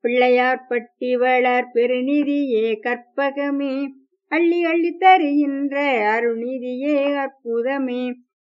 பிள்ளையார்பட்டி வளர் பெருநிதியே கற்பகமே அள்ளி அள்ளி தருகின்ற அருள்நிதியே அற்புதமே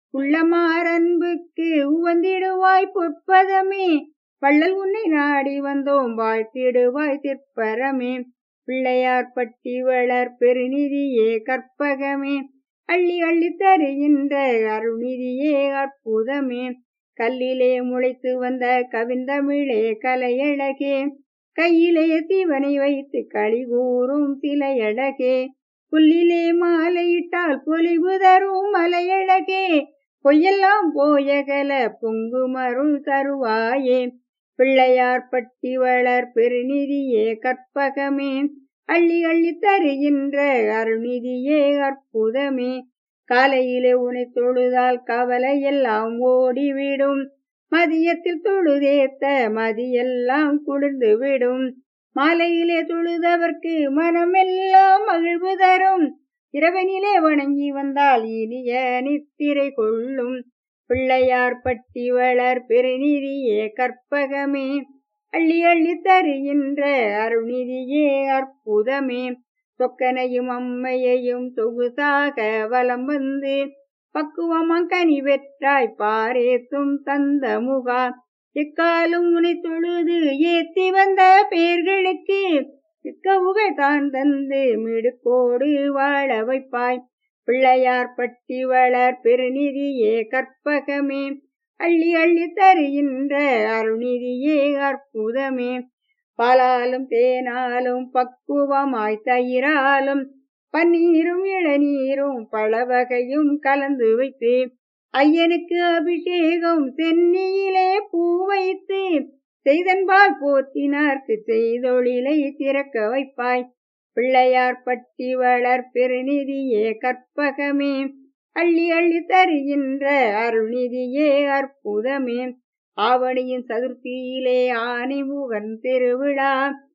உள்ளமாரன்புக்கு உவந்திடுவாய் பொற்பதமே வள்ளல் உன்னை நாடி வந்தோம் வாழ்த்திடுவாய் திற்பரமே பிள்ளையார்பட்டி வளர் பெருநிதியே கற்பகமே அள்ளி அள்ளி தருகின்ற அருள்நிதியே அற்புதமே கல்லிலே முளைத்து வந்த கவிந்தமிழே கலையழகே கையிலே தீவனை வைத்து களி கூறும் சிலையழகே புல்லிலே மாலையிட்டால் பொலிவு தரும் மலையழகே பொய்யெல்லாம் போயகல பொங்குமருள் தருவாயே பிள்ளையார்பட்டி வளர் பெருநிதியே கற்பகமே அள்ளி அள்ளி தருகின்ற அருள்நிதியே அற்புதமே காலையிலே உனை தொழுதால் கவலை எல்லாம் ஓடிவிடும் மதியத்தில் தொழுதேத்த மதியெல்லாம் குளிர்ந்து விடும் மாலையிலே தொழுதவர்க்கு மனமெல்லாம் மகிழ்வு தரும் இரவனிலே வணங்கி வந்தால் இனிய நித்திரை கொள்ளும் பிள்ளையார் பட்டி வளர் பெருநிதியே கற்பகமே அள்ளி அள்ளி தருகின்ற அருள்நிதியே அற்புதமே சொக்கனையும் அம்மையையும் தொகுசாக வலம் வந்து பக்குவமாம் கனி வெற்றாய் பாரேத்தும் தந்த முகா எக்காலும் உனை தொழுது ஏத்தி வந்த பேர்களுக்கு மிக்கவுகள் தான் தந்து மிடுக்கோடு வாழ வைப்பாய் பிள்ளையார் பட்டி வளர் பெருநிதியே கற்பகமே அள்ளி அள்ளி தருகின்ற அருள்நிதியே அற்புதமே பாலாலும் தேனாலும் பக்குவமாய் தயிராலும் பன்னீரும் இளநீரும் பல வகையும் கலந்து வைத்து ஐயனுக்கு அபிஷேகம் சென்னியிலே பூ வைத்து செய்தன்பால் போத்தினார்க்கு செய்தொழிலை திறக்க வைப்பாய் பிள்ளையார் பட்டி வளர் பெருநிதியே கற்பகமே அள்ளி அள்ளி தருகின்ற அருள்நிதியே அற்புதமே ஆவணியின் சதுர்த்தியிலே ஆனைமுகன் திருவிழா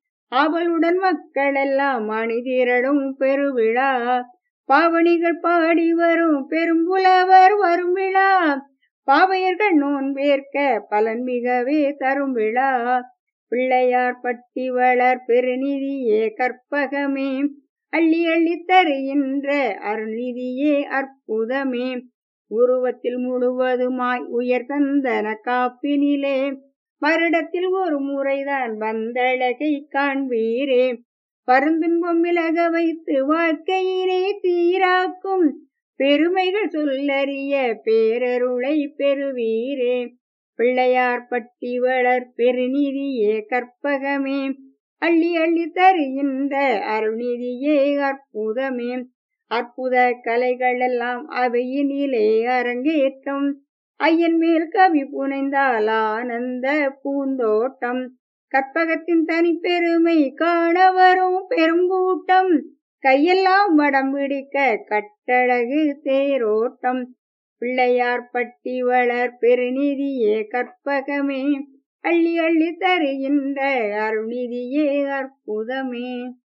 அவளுடன் மக்கள் எல்லாம் அணிதிரளும் பெருவிழா பாவணிகள் பாடி வரும் பெரும்புலவர் வரும் விழா பாவையர்கள் நோன்பேற்க பலன் மிகவே தரும் விழா பிள்ளையார் பட்டி வளர் பெருநிதியே கற்பகமே அள்ளி அள்ளி தருகின்ற அருள்நிதியே அற்புதமே உருவத்தில் முழுவதுமாய் உயர் தந்தன காப்பினிலே வருடத்தில் ஒரு முறைதான் வந்தழகை காண்பீரே பருந்துன்பம் விலக வைத்து வாழ்க்கையிலே தீராக்கும் பெருமைகள் சொல்லறிய பேரருளை பெறுவீரே பிள்ளையார் பட்டி வளர் பெருநிதியே கற்பகமே அள்ளி அள்ளி தருகின்ற அருள்நிதியே அற்புதமே அற்புத கலைகள் எல்லாம் அவையினிலே அரங்கேற்றம் ஐயன் மேல் கவி புனைந்தால் ஆனந்த பூந்தோட்டம் கற்பகத்தின் தனி பெருமை காண வரும் பெருங்கூட்டம் கையெல்லாம் வடம் பிடிக்க கட்டழகு தேரோட்டம் பிள்ளையார் பட்டி வளர் பெருநிதியே கற்பகமே அள்ளி அள்ளி தருகின்ற அருள்நிதியே அற்புதமே